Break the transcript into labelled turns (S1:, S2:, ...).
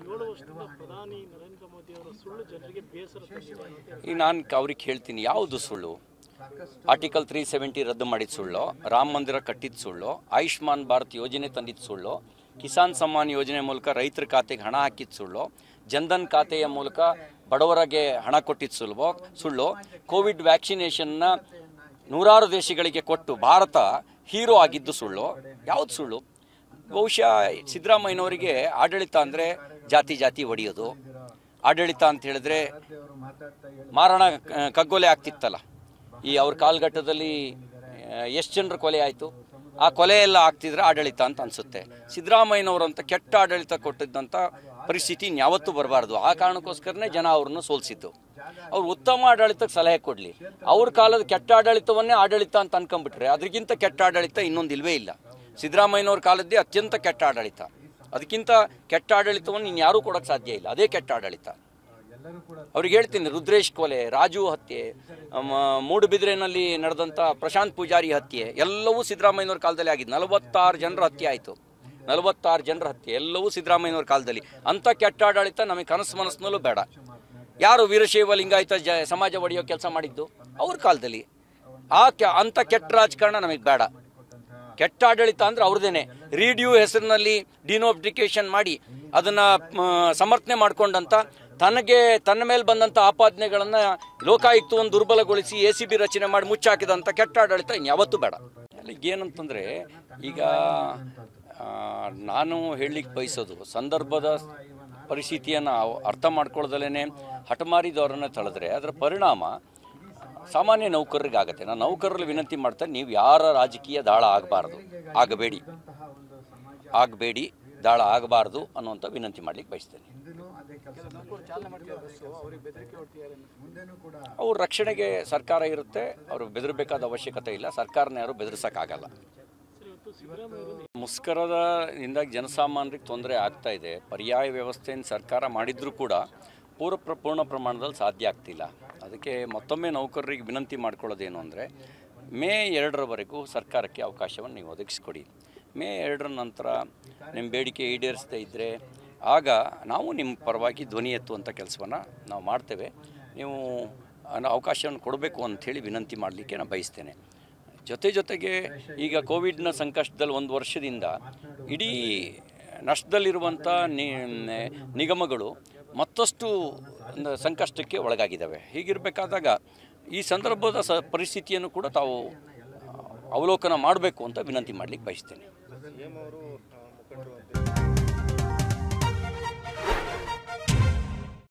S1: ಏಳು ವರ್ಷದಿಂದ ಪ್ರಧಾನಿ ನರೇಂದ್ರ ಮೋದಿ ಅವರ ಸುಳ್ಳು ಜನರಿಗೆ ಬೇಸರ ತಂದಿದೆ ಅಂತ
S2: ಈಗ ನಾನು ಅವ್ರಿಗೆ ಹೇಳ್ತೀನಿ ಯಾವುದು ಸುಳ್ಳು ಆರ್ಟಿಕಲ್ ತ್ರೀ ಸೆವೆಂಟಿ ರದ್ದು ಮಾಡಿದ ಸುಳ್ಳು ರಾಮ ಮಂದಿರ ಕಟ್ಟಿದ ಸುಳ್ಳು ಆಯುಷ್ಮಾನ್ ಭಾರತ್ ಯೋಜನೆ ತಂದಿದ್ದು ಸುಳ್ಳು ಕಿಸಾನ್ ಸಮ್ಮಾನ್ ಯೋಜನೆ ಮೂಲಕ ರೈತರ ಖಾತೆಗೆ ಹಣ ಹಾಕಿದ ಸುಳ್ಳು ಜನ್ಧನ್ ಖಾತೆಯ ಮೂಲಕ ಬಡವರಿಗೆ ಹಣ ಕೊಟ್ಟಿದ್ದು ಸುಲಭ ಸುಳ್ಳು ಕೋವಿಡ್ ವ್ಯಾಕ್ಸಿನೇಷನ್ನ ನೂರಾರು ದೇಶಗಳಿಗೆ ಕೊಟ್ಟು ಭಾರತ ಹೀರೋ ಆಗಿದ್ದು ಸುಳ್ಳು ಯಾವುದು ಸುಳ್ಳು ಬಹುಶಃ ಸಿದ್ದರಾಮಯ್ಯನವರಿಗೆ ಆಡಳಿತ ಅಂದರೆ ಜಾತಿ ಜಾತಿ ಹೊಡೆಯೋದು ಆಡಳಿತ ಅಂತ ಹೇಳಿದ್ರೆ ಮಾರಣ ಕ- ಕಗ್ಗೊಲೆ ಆಗ್ತಿತ್ತಲ್ಲ ಈ ಅವ್ರ ಕಾಲಘಟ್ಟದಲ್ಲಿ ಎಷ್ಟು ಜನರ ಕೊಲೆ ಆಯಿತು ಆ ಕೊಲೆ ಎಲ್ಲ ಆಗ್ತಿದ್ರೆ ಆಡಳಿತ ಅಂತ ಅನಿಸುತ್ತೆ ಸಿದ್ದರಾಮಯ್ಯನವರಂತ ಕೆಟ್ಟ ಆಡಳಿತ ಕೊಟ್ಟಿದ್ದಂಥ ಪರಿಸ್ಥಿತಿ ಇನ್ಯಾವತ್ತೂ ಬರಬಾರ್ದು ಆ ಕಾರಣಕ್ಕೋಸ್ಕರನೇ ಜನ ಅವ್ರನ್ನ ಸೋಲಿಸಿದ್ದು ಅವ್ರು ಉತ್ತಮ ಆಡಳಿತಕ್ಕೆ ಸಲಹೆ ಕೊಡಲಿ ಅವ್ರ ಕಾಲದ ಕೆಟ್ಟ ಆಡಳಿತವನ್ನೇ ಆಡಳಿತ ಅಂತ ಅನ್ಕೊಂಡ್ಬಿಟ್ರೆ ಅದಕ್ಕಿಂತ ಕೆಟ್ಟ ಆಡಳಿತ ಇನ್ನೊಂದು ಇಲ್ವೇ ಇಲ್ಲ ಸಿದ್ದರಾಮಯ್ಯನವ್ರ ಕಾಲದ್ದೇ ಅತ್ಯಂತ ಕೆಟ್ಟ ಆಡಳಿತ ಅದಕ್ಕಿಂತ ಕೆಟ್ಟ ಆಡಳಿತವನ್ನು ಇನ್ಯಾರೂ ಕೊಡೋಕ್ಕೆ ಸಾಧ್ಯ ಇಲ್ಲ ಅದೇ ಕೆಟ್ಟ ಆಡಳಿತ ಅವ್ರಿಗೆ ಹೇಳ್ತೀನಿ ರುದ್ರೇಶ್ ಕೊಲೆ ರಾಜು ಹತ್ಯೆ ಮ- ಮೂಡುಬಿದಿರೆನಲ್ಲಿ ನಡೆದಂಥ ಪ್ರಶಾಂತ್ ಪೂಜಾರಿ ಹತ್ಯೆ ಎಲ್ಲವೂ ಸಿದ್ದರಾಮಯ್ಯನವ್ರ ಕಾಲದಲ್ಲಿ ಆಗಿದ್ದು ನಲವತ್ತಾರು ಜನರ ಹತ್ಯೆ ಆಯಿತು ನಲವತ್ತಾರು ಜನರ ಹತ್ಯೆ ಎಲ್ಲವೂ ಸಿದ್ದರಾಮಯ್ಯನವ್ರ ಕಾಲದಲ್ಲಿ ಅಂಥ ಕೆಟ್ಟ ಆಡಳಿತ ನಮಗೆ ಕನಸು ಮನಸ್ಸಿನಲ್ಲೂ ಬೇಡ ಯಾರು ವೀರಶೈವ ಲಿಂಗಾಯತ ಜ ಸಮಾಜ ಒಡೆಯೋ ಕೆಲಸ ಮಾಡಿದ್ದು ಅವ್ರ ಕಾಲದಲ್ಲಿ ಆ ಕೆ ಅಂಥ ಕೆಟ್ಟ ರಾಜಕಾರಣ ನಮಗೆ ಬೇಡ ಕೆಟ್ಟ ಆಡಳಿತ ಅಂದ್ರೆ ಅವ್ರದೇನೆ ರಿಡ್ಯೂ ಹೆಸರಿನಲ್ಲಿ ಡಿನೋಟಿಫಿಕೇಶನ್ ಮಾಡಿ ಅದನ್ನ ಮ, ಸಮರ್ಥನೆ ಮಾಡ್ಕೊಂಡಂತ ತನಗೆ ತನ್ನ ಮೇಲೆ ಬಂದಂತ ಆಪಾದನೆಗಳನ್ನ ಲೋಕಾಯುಕ್ತವನ್ನು ದುರ್ಬಲಗೊಳಿಸಿ ಎ ಸಿ ಬಿ ರಚನೆ ಮಾಡಿ ಮುಚ್ಚಾಕಿದಂಥ ಕೆಟ್ಟ ಆಡಳಿತ ಇನ್ಯಾವತ್ತೂ ಬೇಡ ಈಗ ಏನಂತಂದ್ರೆ ಈಗ ಆ, ನಾನು ಹೇಳಲಿಕ್ಕೆ ಬಯಸೋದು ಸಂದರ್ಭದ ಪರಿಸ್ಥಿತಿಯನ್ನು ಅರ್ಥ ಮಾಡ್ಕೊಳ್ದಲೇ ಹಠಮಾರಿದವರನ್ನ ತಳೆದ್ರೆ ಅದರ ಪರಿಣಾಮ ಸಾಮಾನ್ಯ ನೌಕರರಿಗಾಗತ್ತೆ ನಾನು ನೌಕರರಲ್ಲಿ ವಿನಂತಿ ಮಾಡ್ತೇನೆ ನೀವು ಯಾರ ರಾಜಕೀಯ ದಾಳ ಆಗಬಾರ್ದು ಆಗಬೇಡಿ ಆಗಬೇಡಿ ದಾಳ ಆಗಬಾರ್ದು ಅನ್ನುವಂಥ ವಿನಂತಿ ಮಾಡ್ಲಿಕ್ಕೆ ಬಯಸ್ತೇನೆ ಅವ್ರ ರಕ್ಷಣೆಗೆ ಸರ್ಕಾರ ಇರುತ್ತೆ ಅವರು ಬೆದರಬೇಕಾದ ಅವಶ್ಯಕತೆ ಇಲ್ಲ ಸರ್ಕಾರನ ಯಾರು ಬೆದರಿಸೋಕ್ಕಾಗಲ್ಲ ಮುಸ್ಕರದಿಂದಾಗಿ ಜನಸಾಮಾನ್ಯರಿಗೆ ತೊಂದರೆ ಆಗ್ತಾ ಇದೆ ಪರ್ಯಾಯ ವ್ಯವಸ್ಥೆಯನ್ನು ಸರ್ಕಾರ ಮಾಡಿದ್ರೂ ಕೂಡ ಪೂರ್ವ ಪ್ರ- ಪೂರ್ಣ ಪ್ರಮಾಣದಲ್ಲಿ ಸಾಧ್ಯ ಆಗ್ತಿಲ್ಲ ಅದಕ್ಕೆ ಮತ್ತೊಮ್ಮೆ ನೌಕರರಿಗೆ ವಿನಂತಿ ಮಾಡ್ಕೊಳ್ಳೋದೇನು ಅಂದರೆ ಮೇ ಎರಡರವರೆಗೂ ಸರ್ಕಾರಕ್ಕೆ ಅವಕಾಶವನ್ನು ನೀವು ಒದಗಿಸ್ಕೊಡಿ ಮೇ ಎರಡರ ನಂತರ ನಿಮ್ಮ ಬೇಡಿಕೆ ಈಡೇರಿಸದೇ ಇದ್ದರೆ ಆಗ ನಾವು ನಿಮ್ಮ ಪರವಾಗಿ ಧ್ವನಿ ಎತ್ತುವಂಥ ಕೆಲಸವನ್ನು ನಾವು ಮಾಡ್ತೇವೆ ನೀವು ಅನ್ನೋ ಅವಕಾಶವನ್ನು ಕೊಡಬೇಕು ಅಂಥೇಳಿ ವಿನಂತಿ ಮಾಡಲಿಕ್ಕೆ ನಾನು ಬಯಸ್ತೇನೆ ಜೊತೆ ಜೊತೆಗೆ ಈಗ ಕೋವಿಡ್ನ ಸಂಕಷ್ಟದಲ್ಲಿ ಒಂದು ವರ್ಷದಿಂದ ಇಡೀ ನಷ್ಟದಲ್ಲಿರುವಂಥ ನಿ ನಿಗಮಗಳು ಮತ್ತಷ್ಟು ಒಂದು ಸಂಕಷ್ಟಕ್ಕೆ ಒಳಗಾಗಿದ್ದಾವೆ ಹೀಗಿರಬೇಕಾದಾಗ ಈ ಸಂದರ್ಭದ ಸ ಪರಿಸ್ಥಿತಿಯನ್ನು ಕೂಡ ತಾವು ಅವಲೋಕನ ಮಾಡಬೇಕು ಅಂತ ವಿನಂತಿ ಮಾಡಲಿಕ್ಕೆ ಬಯಸ್ತೇನೆ